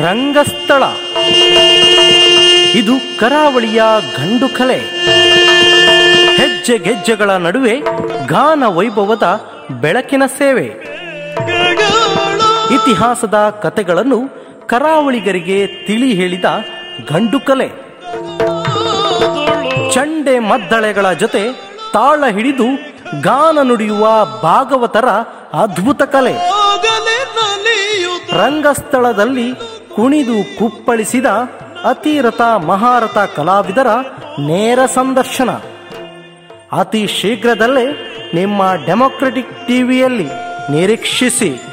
ರಂಗಸ್ಥಳ ಇದು ಕರಾವಳಿಯ ಗಂಡು ಕಲೆ ಹೆಜ್ಜೆ ಗೆಜ್ಜೆಗಳ ನಡುವೆ ಗಾನ ವೈಭವದ ಬೆಳಕಿನ ಸೇವೆ ಇತಿಹಾಸದ ಕತೆಗಳನ್ನು ಕರಾವಳಿಗರಿಗೆ ತಿಳಿ ಹೇಳಿದ ಗಂಡು ಕಲೆ ಚಂಡೆ ಮದ್ದಳೆಗಳ ಜೊತೆ ತಾಳ ಹಿಡಿದು ಗಾನ ನುಡಿಯುವ ಭಾಗವತರ ಅದ್ಭುತ ಕಲೆ ರಂಗಸ್ಥಳದಲ್ಲಿ ಕುಣಿದು ಕುಪ್ಪಳಿಸಿದ ಅತಿರಥ ಮಹಾರಥ ಕಲಾವಿದರ ನೇರ ಸಂದರ್ಶನ ಅತಿ ಶೀಘ್ರದಲ್ಲೇ ನಿಮ್ಮ ಡೆಮೊಕ್ರೆಟಿಕ್ ಟಿವಿಯಲ್ಲಿ ನಿರೀಕ್ಷಿಸಿ